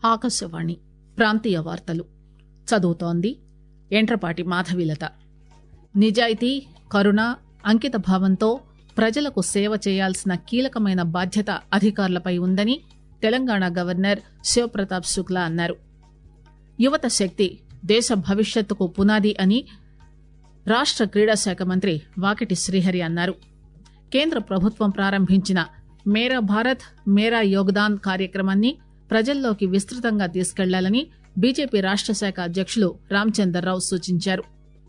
ఆకాశవాణి ప్రాంతీయ వార్తలు చదువుతోంది ఎంట్రపాటి మాధవీలత నిజాయితీ కరుణ అంకిత భావంతో ప్రజలకు సేవ చేయాల్సిన కీలకమైన బాధ్యత అధికారులపై ఉందని తెలంగాణ గవర్నర్ శివప్రతాప్ శుక్లా అన్నారు యువత శక్తి దేశ భవిష్యత్తుకు పునాది అని రాష్ట క్రీడా శాఖ మంత్రి వాకిటి శ్రీహరి అన్నారు కేంద్ర ప్రభుత్వం ప్రారంభించిన మేరా భారత్ మేరా యోగదాన్ కార్యక్రమాన్ని ప్రజల్లోకి విస్తృతంగా తీసుకెళ్లాలని బీజేపీ రాష్ట శాఖ అధ్యకులు రామచందర్రావు సూచించారు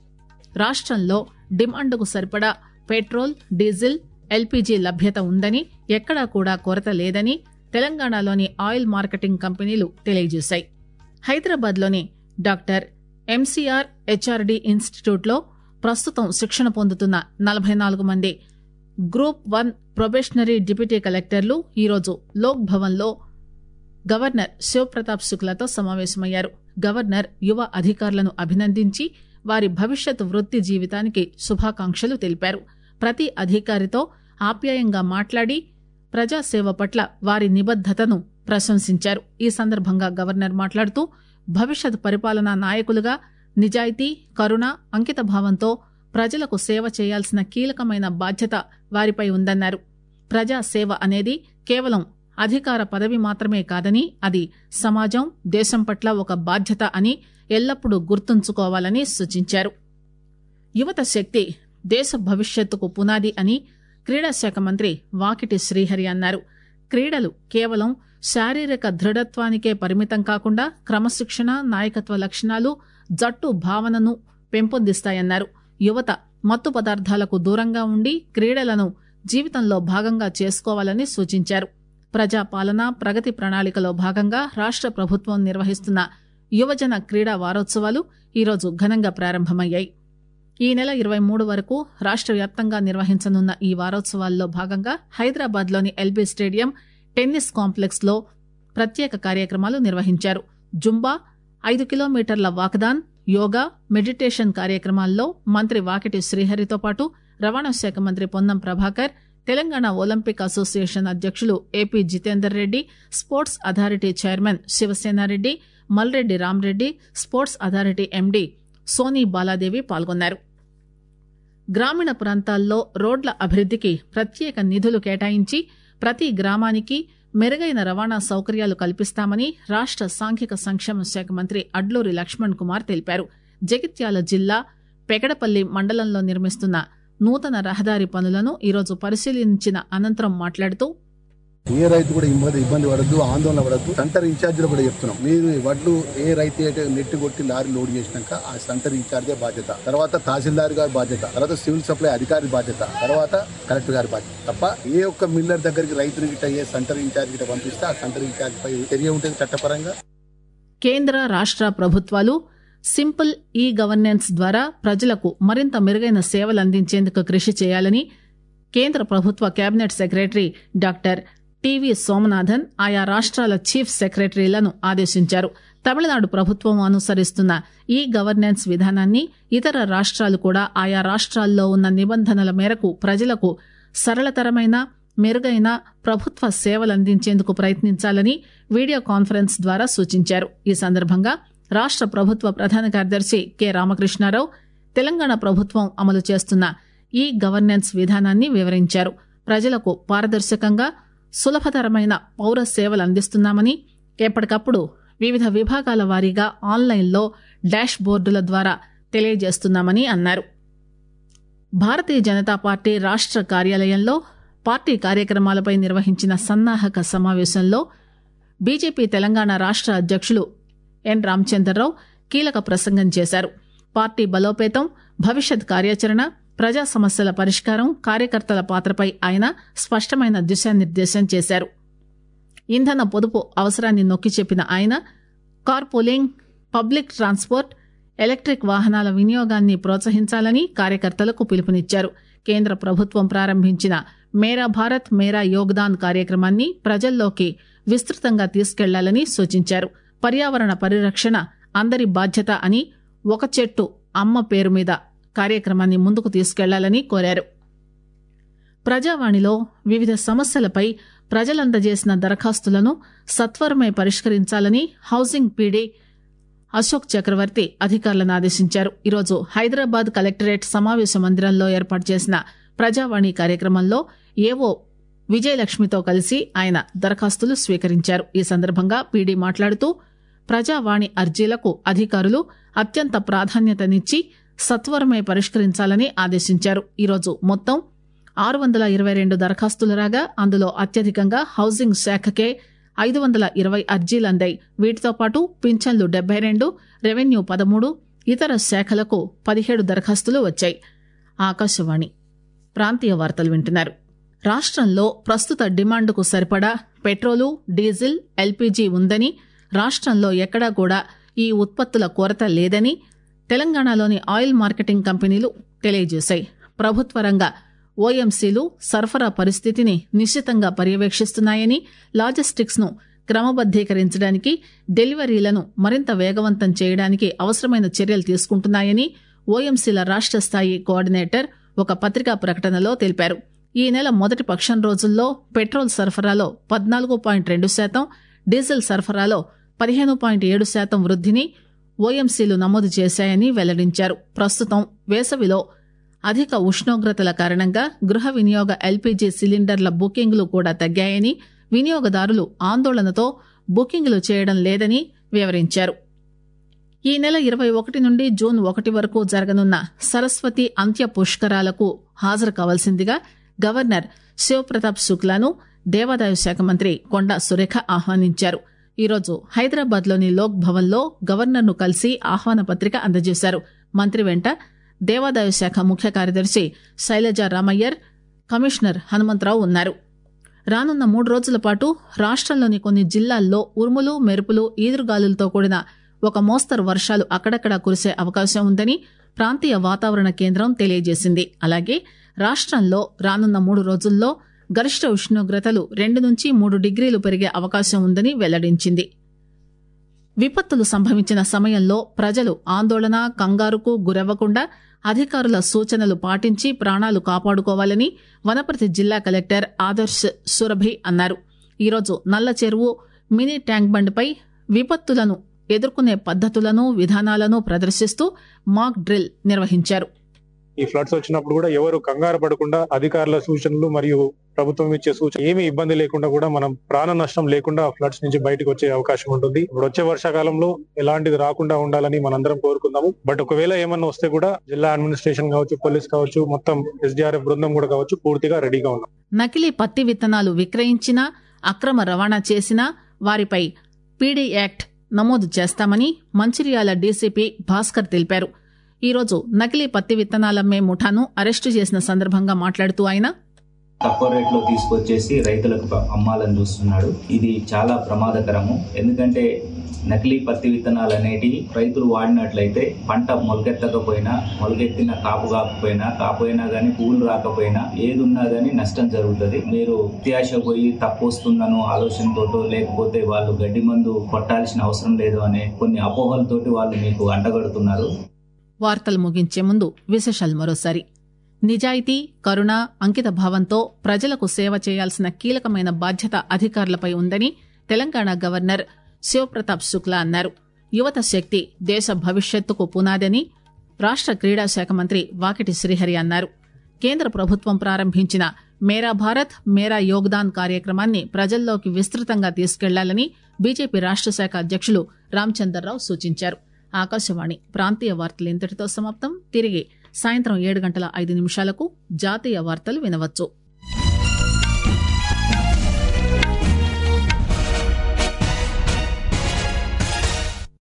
రాష్టంలో డిమాండ్కు సరిపడా పెట్రోల్ డీజిల్ ఎల్పీజీ లభ్యత ఉందని ఎక్కడా కూడా కొరత లేదని తెలంగాణలోని ఆయిల్ మార్కెటింగ్ కంపెనీలు తెలియజేశాయి హైదరాబాద్లోని డాక్టర్ ఎంసీఆర్ హెచ్ఆర్డీ ఇన్స్టిట్యూట్లో ప్రస్తుతం శిక్షణ పొందుతున్న నలభై నాలుగు మంది గ్రూప్ వన్ ప్రొబేషనరీ డిప్యూటీ కలెక్టర్లు ఈరోజు లోక్ భవన్లో గవర్నర్ శివప్రతాప్ శుక్లాతో సమావేశమయ్యారు గవర్నర్ యువ అధికారులను అభినందించి వారి భవిష్యత్ వృత్తి జీవితానికి శుభాకాంక్షలు తెలిపారు ప్రతి అధికారితో ఆప్యాయంగా మాట్లాడి ప్రజాసేవ పట్ల వారి నిబద్దతను ప్రశంసించారు ఈ సందర్భంగా గవర్నర్ మాట్లాడుతూ భవిష్యత్ పరిపాలనా నాయకులుగా నిజాయితీ కరుణ అంకిత భావంతో ప్రజలకు సేవ చేయాల్సిన కీలకమైన బాధ్యత వారిపై ఉందన్నారు ప్రజాసేవ అనేది కేవలం అధికార పదవి మాత్రమే కాదని అది సమాజం దేశం పట్ల ఒక బాధ్యత అని ఎల్లప్పుడూ గుర్తుంచుకోవాలని సూచించారు యువత శక్తి దేశ భవిష్యత్తుకు పునాది అని క్రీడా శాఖ మంత్రి వాకిటి శ్రీహరి అన్నారు క్రీడలు కేవలం శారీరక దృఢత్వానికే పరిమితం కాకుండా క్రమశిక్షణ నాయకత్వ లక్షణాలు జట్టు భావనను పెంపొందిస్తాయన్నారు యువత మత్తు పదార్థాలకు దూరంగా ఉండి క్రీడలను జీవితంలో భాగంగా చేసుకోవాలని సూచించారు ప్రజాపాలన ప్రగతి ప్రణాళికలో భాగంగా రాష్ట ప్రభుత్వం నిర్వహిస్తున్న యువజన క్రీడా వారోత్సవాలు ఈరోజు ఘనంగా ప్రారంభమయ్యాయి ఈ నెల ఇరవై మూడు వరకు రాష్ట వ్యాప్తంగా నిర్వహించనున్న ఈ వారోత్సవాల్లో భాగంగా హైదరాబాద్లోని ఎల్బీ స్టేడియం టెన్నిస్ కాంప్లెక్స్ లో ప్రత్యేక కార్యక్రమాలు నిర్వహించారు జుంబా ఐదు కిలోమీటర్ల వాకదాన్ యోగా మెడిటేషన్ కార్యక్రమాల్లో మంత్రి వాకిటి శ్రీహరితో పాటు రవాణా శాఖ మంత్రి పొన్నం ప్రభాకర్ తెలంగాణ ఒలింపిక్ అసోసియేషన్ అధ్యకులు AP Jitender Reddy sports authority chairman Sivasenareddy Malreddy Ramreddy sports authority MD Soni Baladevi పాల్గొన్నారు గ్రామీణ ప్రాంతాల్లో రోడ్ల అభివృద్దికి ప్రత్యేక నిధులు కేటాయించి ప్రతి గ్రామానికి మెరుగైన రవాణా సౌకర్యాలు కల్పిస్తామని రాష్ట సాంఘిక సంక్షేమ శాఖ మంత్రి అడ్లూరి లక్ష్మణ్ కుమార్ తెలిపారు జగిత్యాల జిల్లా పెకడపల్లి మండలంలో నిర్మిస్తున్న నూతన రహదారి పనులను ఈరోజు పరిశీలించిన అనంతరం మాట్లాడుతూ ఏ రైతు కూడా ఇబ్బంది ఇబ్బంది పడద్దు ఆందోళన పడద్దు సెంటర్ ఇన్ఛార్జీలు కూడా చెప్తున్నాం మీరు వడ్లు ఏ రైతు అయితే నెట్టి కొట్టి లారీ లోడ్ చేసినాక ఆ సెంటర్ ఇన్ఛార్జే బాధ్యత తర్వాత తహసీల్దార్ గారి బాధ్యత తర్వాత సివిల్ సప్లై అధికారి బాధ్యత తర్వాత కలెక్టర్ గారి బాధ్యత తప్ప ఏ ఒక్క మిల్లర్ దగ్గరికి రైతుని గిట్ట ఏ సెంటర్ ఇన్ఛార్జ్ గిట్ట పంపిస్తే ఆ సెంటర్ ఇన్ఛార్జ్ పై చర్య ఉంటుంది చట్టపరంగా కేంద్ర రాష్ట ప్రభుత్వాలు సింపుల్ ఈ గవర్నెన్స్ ద్వారా ప్రజలకు మరింత మెరుగైన సేవలు అందించేందుకు కృషి చేయాలని కేంద్ర ప్రభుత్వ cabinet secretary doctor TV Somanathan ఆయా రాష్ట్రాల చీఫ్ సెక్రటరీలను ఆదేశించారు తమిళనాడు ప్రభుత్వం అనుసరిస్తున్న ఈ గవర్నెన్స్ విధానాన్ని ఇతర రాష్ట్రాలు కూడా ఆయా రాష్ట్రాల్లో ఉన్న నిబంధనల మేరకు ప్రజలకు సరళతరమైన మెరుగైన ప్రభుత్వ సేవలు అందించేందుకు ప్రయత్నించాలని వీడియో కాన్ఫరెన్స్ ద్వారా సూచించారు ఈ సందర్భంగా రాష్ట ప్రభుత్వ ప్రధాన కార్యదర్శి కె రామకృష్ణారావు తెలంగాణ ప్రభుత్వం అమలు చేస్తున్న ఈ గవర్నెన్స్ విధానాన్ని వివరించారు ప్రజలకు పారదర్శకంగా సులభతరమైన పౌర సేవలు అందిస్తున్నామని ఎప్పటికప్పుడు వివిధ విభాగాల వారీగా ఆన్లైన్లో డాష్ బోర్డుల ద్వారా తెలియజేస్తున్నామని అన్నారు భారతీయ జనతా పార్టీ రాష్ట కార్యాలయంలో పార్టీ కార్యక్రమాలపై నిర్వహించిన సన్నాహక సమావేశంలో బీజేపీ తెలంగాణ రాష్ట అధ్యకులు ఎన్ రామచంద్రరావు కీలక ప్రసంగం చేశారు పార్టీ బలోపేతం భవిష్యత్ కార్యాచరణ ప్రజా సమస్యల పరిష్కారం కార్యకర్తల పాత్రపై ఆయన స్పష్టమైన దిశానిర్దేశం చేశారు ఇంధన పొదుపు అవసరాన్ని నొక్కి చెప్పిన ఆయన car pooling public transport electric వాహనాల వినియోగాన్ని ప్రోత్సహించాలని కార్యకర్తలకు పిలుపునిచ్చారు కేంద్ర ప్రభుత్వం ప్రారంభించిన మేరా భారత్ మేరా యోగదాన్ కార్యక్రమాన్ని ప్రజల్లోకి విస్తృతంగా తీసుకెళ్లాలని సూచించారు పర్యావరణ పరిరక్షణ అందరి బాధ్యత అని ఒక చెట్టు అమ్మ పేరు మీద కార్యక్రమాన్ని ముందుకు తీసుకెళ్లాలని కోరారు ప్రజావాణిలో వివిధ సమస్యలపై ప్రజలందజేసిన దరఖాస్తులను సత్వరమే పరిష్కరించాలని హౌసింగ్ పీడీ అశోక్ చక్రవర్తి అధికారులను ఆదేశించారు ఈరోజు హైదరాబాద్ కలెక్టరేట్ సమావేశ మందిరంలో ఏర్పాటు చేసిన ప్రజావాణి కార్యక్రమంలో ఏవో విజయలక్ష్మితో కలిసి ఆయన దరఖాస్తులు స్వీకరించారు ఈ సందర్భంగా పీడీ మాట్లాడుతూ ప్రజావాణి అర్జీలకు అధికారులు అత్యంత ప్రాధాన్యతనిచ్చి సత్వరమే పరిష్కరించాలని ఆదేశించారు ఈరోజు మొత్తం ఆరు వందల ఇరవై రెండు దరఖాస్తులు రాగా అందులో అత్యధికంగా హౌసింగ్ శాఖకే ఐదు వందల ఇరవై అర్జీలు అందాయి వీటితో పాటు పింఛన్లు డెబ్బై రెండు రెవెన్యూ పదమూడు ఇతర శాఖలకు పదిహేడు దరఖాస్తులు వచ్చాయి ఆకాశవాణి ప్రాంతీయ వార్తలు వింటున్నారు రాష్ట్రంలో ప్రస్తుత డిమాండ్కు సరిపడా పెట్రోలు డీజిల్ ఎల్పీజీ ఉందని రాష్ట్రంలో ఎక్కడా కూడా ఈ ఉత్పత్తుల కొరత లేదని తెలంగాణలోని ఆయిల్ మార్కెటింగ్ కంపెనీలు తెలియజేశాయి ప్రభుత్వ రంగ ఓఎంసీలు సరఫరా పరిస్థితిని నిశ్చితంగా పర్యవేక్షిస్తున్నాయని లాజిస్టిక్స్ ను క్రమబద్దీకరించడానికి డెలివరీలను మరింత వేగవంతం చేయడానికి అవసరమైన చర్యలు తీసుకుంటున్నాయని ఓఎంసీల రాష్ట్ర స్థాయి కోఆర్డినేటర్ ఒక పత్రికా ప్రకటనలో తెలిపారు ఈ నెల మొదటి పక్షం రోజుల్లో పెట్రోల్ సరఫరాలో పద్నాలుగు పాయింట్ రెండు శాతం డీజిల్ సరఫరాలో పదిహేను పాయింట్ ఏడు శాతం వృద్ధిని ఓఎంసీలు నమోదు చేశాయని వెల్లడించారు ప్రస్తుతం వేసవిలో అధిక ఉష్ణోగ్రతల కారణంగా గృహ వినియోగ ఎల్పీజీ సిలిండర్ల బుకింగ్లు కూడా తగ్గాయని వినియోగదారులు ఆందోళనతో బుకింగ్లు చేయడం లేదని వివరించారు ఈ నెల ఇరవై ఒకటి నుండి జూన్ ఒకటి వరకు జరగనున్న సరస్వతి అంత్య పుష్కరాలకు హాజరు కావాల్సిందిగా గవర్నర్ శివప్రతాప్ శుక్లాను దేవాదాయ శాఖ మంత్రి కొండా సురేఖ ఆహ్వానించారు ఈరోజు హైదరాబాద్లోని లోక్ భవన్లో గవర్నర్ను కలిసి ఆహ్వాన పత్రిక అందజేశారు మంత్రి వెంట దేవాదాయ శాఖ ముఖ్య కార్యదర్శి శైలజ రామయ్యర్ కమిషనర్ హనుమంతరావు ఉన్నారు రానున్న మూడు రోజుల పాటు రాష్ట్రంలోని కొన్ని జిల్లాల్లో ఉరుములు మెరుపులు ఈదురుగాలులతో కూడిన ఒక మోస్తరు వర్షాలు అక్కడక్కడా కురిసే అవకాశం ఉందని ప్రాంతీయ వాతావరణ కేంద్రం తెలియజేసింది అలాగే రాష్ట్రంలో రానున్న మూడు రోజుల్లో గరిష్ట ఉష్ణోగ్రతలు రెండు నుంచి మూడు డిగ్రీలు పెరిగే అవకాశం ఉందని వెల్లడించింది విపత్తులు సంభవించిన సమయంలో ప్రజలు ఆందోళన కంగారుకు గురవ్వకుండా అధికారుల సూచనలు పాటించి ప్రాణాలు కాపాడుకోవాలని వనపర్తి జిల్లా కలెక్టర్ ఆదర్శ్ సురభి అన్నారు ఈరోజు నల్ల చెరువు మినీ ట్యాంక్ బండ్పై విపత్తులను ఎదుర్కొనే పద్దతులను విధానాలను ప్రదర్శిస్తూ మాక్ డ్రిల్ నిర్వహించారు ఈ ఫ్లడ్స్ వచ్చినప్పుడు కూడా ఎవరు కంగారు పడకుండా అధికారుల సూచనలు మరియు ప్రభుత్వం ఇచ్చే సూచన ఏమి ఇబ్బంది లేకుండా కూడా మనం ప్రాణ నష్టం లేకుండా ఫ్లడ్స్ నుంచి బయటకు వచ్చే అవకాశం ఉంటుంది ఇప్పుడు వచ్చే వర్షాకాలంలో ఎలాంటిది రాకుండా ఉండాలని మనందరం కోరుకుందాము బట్ ఒకవేళ ఏమన్నా వస్తే కూడా జిల్లా అడ్మినిస్ట్రేషన్ కావచ్చు పోలీస్ కావచ్చు మొత్తం ఎస్డిఆర్ఎఫ్ బృందం కూడా కావచ్చు పూర్తిగా రెడీగా ఉన్నాం నకిలీ పత్తి విత్తనాలు విక్రయించినా అక్రమ రవాణా చేసినా వారిపై పీడీ యాక్ట్ నమోదు చేస్తామని మంచిర్యాల డీసీపీ భాస్కర్ తెలిపారు ఈరోజు నకిలీ పత్తి విత్తనాలమ్మే ముఠాను అరెస్టు చేసిన సందర్భంగా మాట్లాడుతూ ఆయన తక్కువ రేట్లో తీసుకొచ్చేసి రైతులకు ప- అమ్మాలని చూస్తున్నాడు ఇది చాలా ప్రమాదకరము ఎందుకంటే నకిలీ పత్తి విత్తనాలు అనేటివి రైతులు వాడినట్లయితే పంట మొలకెత్తకపోయినా మొలకెత్తిన కాపు కాకపోయినా కాపోయినా గానీ పువ్వులు రాకపోయినా ఏది ఉన్నా గానీ నష్టం జరుగుతుంది మీరు అత్యాశ పోయి తప్పు వస్తుందనో ఆలోచనతోటో లేకపోతే వాళ్ళు గడ్డి మందు కొట్టాల్సిన అవసరం లేదు అనే కొన్ని అపోహలతోటి వాళ్ళు మీకు అంటగడుతున్నారు వార్తలు ముగించే ముందు విశేషాలు మరోసారి నిజాయితీ కరుణ అంకిత భావంతో ప్రజలకు సేవ చేయాల్సిన కీలకమైన బాధ్యత అధికారులపై ఉందని తెలంగాణ గవర్నర్ శివప్రతాప్ శుక్లా అన్నారు యువత శక్తి దేశ భవిష్యత్తుకు పునాదని రాష్ట క్రీడా శాఖ మంత్రి వాకిటి శ్రీహరి అన్నారు కేంద్ర ప్రభుత్వం ప్రారంభించిన మేరా భారత్ మేరా యోగ్దాన్ కార్యక్రమాన్ని ప్రజల్లోకి విస్తృతంగా తీసుకెళ్లాలని బీజేపీ రాష్ట శాఖ అధ్యక్షులు రామచందర్రావు సూచించారు ఆకాశవాణి ప్రాంతీయ వార్తలు ఇంతటితో సమాప్తం తిరిగి సాయంత్రం ఏడు గంటల ఐదు నిమిషాలకు జాతీయ వార్తలు వినవచ్చు